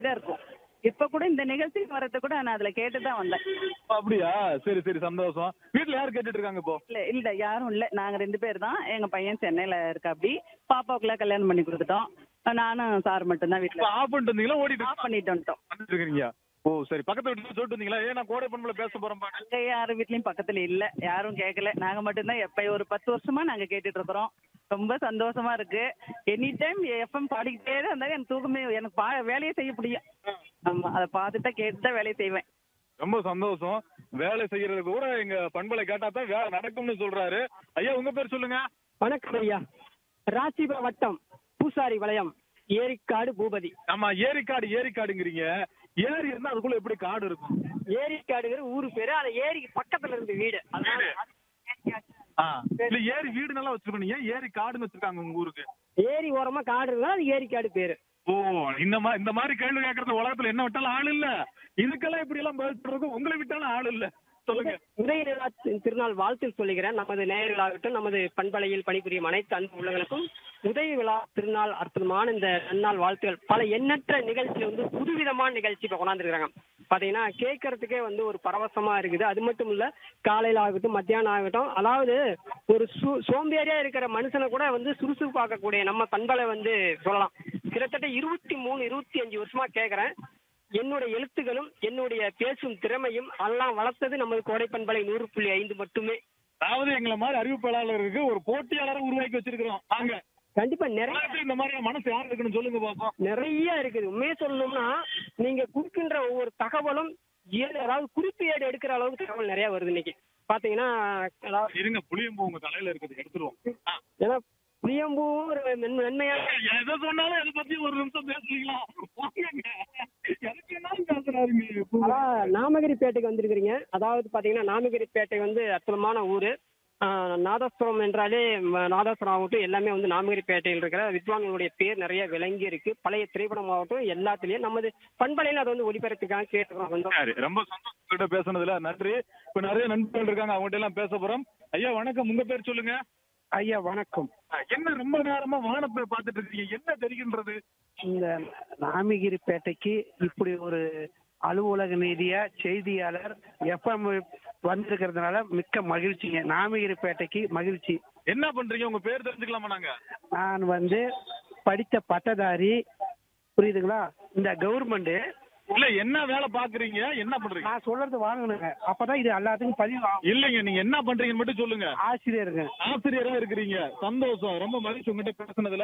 தான் இருக்கும் இப்ப கூட இந்த நிகழ்ச்சிக்கு வர்றது கூட நான் அதுல கேட்டு தான் வந்தேன் அப்படியா சரி சரி சந்தோஷம் வீட்ல யார் கேட்டுட்டு இருக்காங்க இப்போ இல்ல இல்ல யாரும் இல்ல நாங்க ரெண்டு பேர் தான் எங்க பையன் சென்னையில இருக்கா அப்படி பாப்பாவுக்குலாம் கல்யாணம் பண்ணி கொடுத்துட்டோம் நானும் சார் மட்டும்தான் இப்போ வீட்டுல ஆஃப் பண்ணிட்டு வந்தீங்களா ஓடிட்டு ஆஃப் பண்ணிட்டு வந்துட்டோம் வந்துட்டு இருக்கீங்க ஓ சரி பக்கத்து வீட்டுல சொல்லிட்டு வந்தீங்களா ஏன் நான் கோடை பண்புல பேச போறேன் பாரு அங்க யாரும் வீட்லயும் பக்கத்துல இல்ல யாரும் கேட்கல நாங்க மட்டும்தான் எப்ப ஒரு பத்து வருஷமா நாங்க கேட்டுட்டு இருக்கிறோம் ரொம்ப சந்தோஷமா இருக்கு எனி டைம் எஃப்எம் பாடிக்கிட்டே தான் இருந்தா எனக்கு தூக்கமே எனக்கு பா வேலையை செய்ய முடியும் ஆமா அதை பார்த்துட்டா கேட்டு தான் வேலையை செய்வேன் ரொம்ப சந்தோஷம் வேலை செய்யறது கூட எங்க பண்பலை கேட்டா தான் வேலை நடக்கும்னு சொல்றாரு ஐயா உங்க பேர் சொல்லுங்க வணக்கம் ஐயா ராசிபுரம் வட்டம் பூசாரி வளையம் ஏரிக்காடு பூபதி ஆமா ஏரிக்காடு ஏரிக்காடுங்கிறீங்க ஏரி இருந்தா அதுக்குள்ள எப்படி காடு இருக்கும் ஏரிக்காடுங்கிற ஊரு பேரு அந்த ஏரிக்கு பக்கத்துல இருந்து வீடு அதனால ஆ, இல்ல ஏரி வீடு நல்லா வச்சிருக்கீங்க ஏன் ஏரி காடுன்னு வச்சிருக்காங்க உங்க ஊருக்கு ஏரி ஓரமா காடு இருந்தா அது ஏரிக்காடு பேரு ஓ இந்த மாதிரி இந்த மாதிரி கேள்வி கேட்கறது உலகத்துல என்ன விட்டாலும் ஆள் இல்ல இதுக்கெல்லாம் இப்படி எல்லாம் பதில் சொல்றதுக்கு உங்களை விட்டாலும் ஆள் இல்ல சொல்லுங்க உதய நிலா திருநாள் வாழ்த்து சொல்லுகிறேன் நமது நேயர்களாகட்டும் நமது பண்பலையில் பணிபுரியும் அனைத்து அன்பு உள்ளவர்களுக்கும் உதய விழா திருநாள் அற்புதமான இந்த நன்னாள் வாழ்த்துகள் பல எண்ணற்ற நிகழ்ச்சி வந்து புதுவிதமான நிகழ்ச்சி இப்ப கொண்டாந்துருக்காங்க பாத்தீங்கன்னா கேட்கறதுக்கே வந்து ஒரு பரவசமா இருக்குது அது மட்டும் இல்ல காலையில ஆகட்டும் மத்தியானம் ஆகட்டும் அதாவது ஒரு சு சோம்பேறியா இருக்கிற மனுஷனை கூட வந்து சுறுசுறுப்பாக்கக்கூடிய நம்ம பண்பலை வந்து சொல்லலாம் கிட்டத்தட்ட இருபத்தி மூணு இருபத்தி அஞ்சு வருஷமா கேட்கறேன் என்னுடைய எழுத்துகளும் என்னுடைய பேசும் திறமையும் எல்லாம் வளர்த்தது நமது கோடை பண்பலை நூறு புள்ளி ஐந்து மட்டுமே அதாவது எங்களை மாதிரி அறிவிப்பாளருக்கு ஒரு போட்டியாளரை உருவாக்கி வச்சிருக்கிறோம் வாங்க கண்டிப்பா நிறைய உலகத்துல இந்த மாதிரி மனசு யார் இருக்குன்னு சொல்லுங்க பாப்போம் நிறைய இருக்குது உண்மையை சொல்லணும்னா நீங்க கொடுக்கின்ற ஒவ்வொரு தகவலும் ஏழு அதாவது குறிப்பு ஏடு எடுக்கிற அளவுக்கு தகவல் நிறைய வருது இன்னைக்கு பாத்தீங்கன்னா அதாவது இருங்க புளியம்பூ உங்க தலையில இருக்குது எடுத்துருவோம் ஆ. ஏன்னா புளியம்பூவும் ஒரு மென்- மென்மையான எதை சொன்னாலும் எதை பத்தி ஒரு நிமிஷம் பேசுவீங்களா வாங்கங்க. எனக்கு என்ன பேசுறாருங்க இப்போ? அதான் நாமகிரிப்பேட்டைக்கு வந்திருக்கிறீங்க அதாவது பாத்தீங்கன்னா நாமகிரிப்பேட்டை வந்து அற்புதமான ஊரு ஆஹ் நாதஸ்வரம் என்றாலே ம- நாதஸ்வரம் ஆகட்டும் எல்லாமே வந்து நாமகிரிப்பேட்டையில் இருக்கிற வித்வான்களுடைய பேர் நிறைய விளங்கி இருக்கு பழைய திரைப்படம் ஆகட்டும் எல்லாத்துலயும் நமது பண்பலையில் அதை வந்து ஒளிபரப்புக்காக கேட்டுக்கிறோம் வந்து சரி, ரொம்ப சந்தோஷம் உங்ககிட்ட பேசுனதுல நன்றி இப்ப நிறைய நண்பர்கள் இருக்காங்க அவங்ககிட்ட எல்லாம் பேச போறோம் ஐயா வணக்கம் உங்க பேர் சொல்லுங்க ஐயா வணக்கம் என்ன ரொம்ப நேரமா வானத்தை பார்த்துட்டு இருக்கீங்க என்ன தெரிகின்றது இந்த நாமிகிரிப்பேட்டைக்கு இப்படி ஒரு அலுவலக நீதியா செய்தியாளர் எஃப்எம் வந்திருக்கிறதுனால மிக்க மகிழ்ச்சிங்க நாமிகிரிப்பேட்டைக்கு மகிழ்ச்சி என்ன பண்றீங்க உங்க பேர் தெரிஞ்சுக்கலாமா நாங்க நான் வந்து படித்த பட்டதாரி புரியுதுங்களா இந்த கவர்மெண்ட் இல்ல என்ன வேலை பாக்குறீங்க என்ன பண்றீங்க நான் சொல்றது வாங்கணுங்க அப்பதான் இது எல்லாத்துக்கும் பதிவு ஆகும். இல்லைங்க நீங்க என்ன பண்றீங்கன்னு மட்டும் சொல்லுங்க ஆசிரியருங்க ஆசிரியரா இருக்கிறீங்க சந்தோஷம் ரொம்ப மகிழ்ச்சி உங்ககிட்ட பேசுனதுல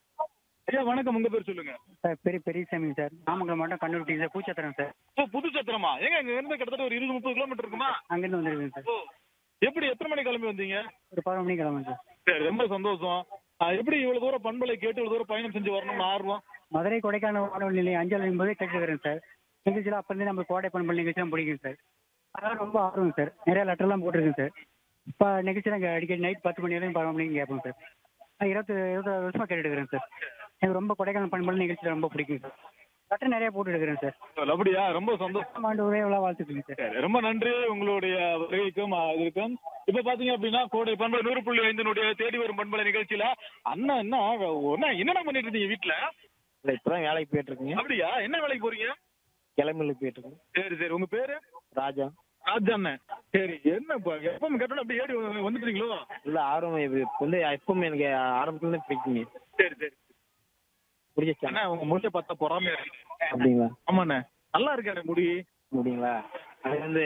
ஐயா வணக்கம் உங்க பேர் சொல்லுங்க சார் பெரிய பெரியசாமி சார் நாமக்கல் மாவட்டம் கண்ணூர் சார் பூச்சத்திரம் சார் ஓ புது சத்திரமா ஏங்க இங்க இருந்து கிட்டத்தட்ட ஒரு இருபது முப்பது கிலோமீட்டர் இருக்குமா அங்கிருந்து வந்திருக்கேன் சார் ஓ எப்படி எத்தனை மணி கிளம்பி வந்தீங்க ஒரு பதினொரு மணிக்கு கிளம்புங்க சார் சரி ரொம்ப சந்தோஷம் ஆ, எப்படி இவ்வளவு தூரம் பண்பலை கேட்டு இவ்வளவு தூரம் பயணம் செஞ்சு வரணும்னு ஆர்வம் மதுரை கொடைக்கானல் வானொலி நிலையம் அஞ்சல் என்பது கேட்டுக்கிறேன் சார் நிகழ்ச்சியில் அப்போ இருந்து நம்ம கோடை பண்பல் நிகழ்ச்சிலாம் பிடிக்கும் சார் அதெல்லாம் ரொம்ப ஆர்வம் சார் நிறைய லெட்டர்லாம் போட்டிருக்கேன் சார் இப்போ நிகழ்ச்சி நாங்கள் அடிக்கடி நைட் பத்து மணி வரைக்கும் பதினொரு மணிக்கு கேட்போம் சார் நான் இருபத்தி இருபத்தாறு வருஷமாக கேட்டுட்டு இருக்கிறேன் சார் எனக்கு ரொம்ப கொடைக்கானல் பண்பல் நிகழ்ச்சியில் ரொம்ப பிடிக்கும் சார் லெட்டர் நிறைய போட்டு இருக்கிறேன் சார் அப்படியா ரொம்ப சந்தோஷம் ஆண்டு ஒரே எவ்வளோ வாழ்த்துக்குங்க சார் சரி, ரொம்ப நன்றி உங்களுடைய வருகைக்கும் ஆ, இதுக்கும் இப்ப பாத்தீங்க அப்படின்னா கோடை பண்பலை நூறு புள்ளி ஐந்தினுடைய தேடி வரும் பண்பலை நிகழ்ச்சியில அண்ணா என்ன என்ன என்னடா பண்ணிட்டு இருந்தீங்க வீட்டுல இல்லை இப்பதான் வேலைக்கு போயிட்டு இருக்குங்க அப்படியா என்ன வேலைக்கு போறீங்க கிளம்பிலுக்கு போயிட்டு இருக்கு சரி சரி உங்க பேரு ராஜா ராஜா அண்ணன் சரி என்ன இப்ப எப்பவும் கேட்டோம் அப்படியே ஏடி வந்து- வந்துட்டீங்களோ இல்ல ஆர்வம் இது வந்து எப்பவும் எனக்கு ஆரம்பத்துல இருந்து பிடிக்குங்க சரி சரி பிடிச்சிச்சா அண்ணா உங்க முடிய பார்த்தா பொறாமையா இருக்கு அப்படிங்களா ஆமாண்ணே நல்லா இருக்கானே முடி முடியுங்களா அது வந்து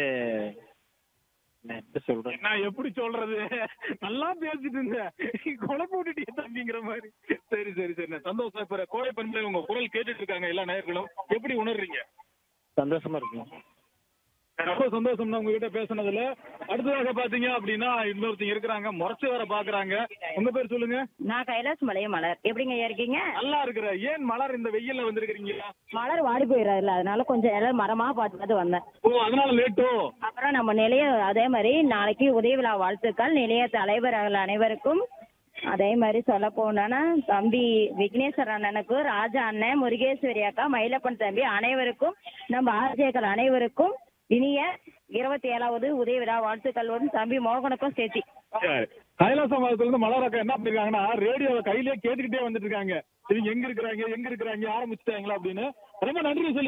நான் எப்படி சொல்றேன் நான் எப்படி சொல்றது நல்லா பேசிட்டு இருந்தேன் குழப்ப விட்டுட்டே தம்பிங்கிற மாதிரி சரி சரி சரி சந்தோஷம் இப்ப கோடை பண்பலை உங்க குரல் கேட்டுட்டு இருக்காங்க எல்லா நேயர்களும் எப்படி உணர்றீங்க சந்தோஷமா இருக்குங்க ரொம்ப சந்தோஷம் தான் உங்ககிட்ட பேசுனதுல அடுத்ததாக பாத்தீங்க அப்படின்னா இன்னொருத்தங்க இருக்கிறாங்க முறைச்சு வேற பாக்குறாங்க உங்க பேர் சொல்லுங்க நான் கைலாஸ் மலைய மலர் எப்படிங்க ஐயா இருக்கீங்க நல்லா இருக்கிற ஏன் மலர் இந்த வெயில்ல வந்திருக்கிறீங்க மலர் வாடி போயிடாதுல்ல அதனால கொஞ்சம் எல்லாம் மரமா பார்த்து பார்த்து வந்தேன் ஓ அதனால லேட்டோ அப்புறம் நம்ம நிலைய அதே மாதிரி நாளைக்கு உதய விழா வாழ்த்துக்கள் நிலைய தலைவர்கள் அனைவருக்கும் அதே மாதிரி சொல்ல போனோன்னா தம்பி விக்னேஸ்வர அண்ணனுக்கு ராஜா அண்ணன் முருகேஸ்வரி அக்கா மயிலப்பன் தம்பி அனைவருக்கும் நம்ம ஆர்ஜேக்கள் அனைவருக்கும் இனிய இருபத்தி ஏழாவது உதய விழா வாழ்த்துக்கள் வரும் தம்பி மோகனுக்கும் சேர்த்தி சரி. கைலாச மாதத்துல இருந்து மலரக்கா என்ன பண்ணிருக்காங்கன்னா ரேடியோவை கையிலேயே கேட்டுக்கிட்டே வந்துட்டு இருக்காங்க இவங்க எங்க இருக்கிறாங்க எங்க இருக்கிறாங்க ஆரம்பிச்சுட்டாங்களா அப்படின்னு ரொம்ப நன்றி சொல்லி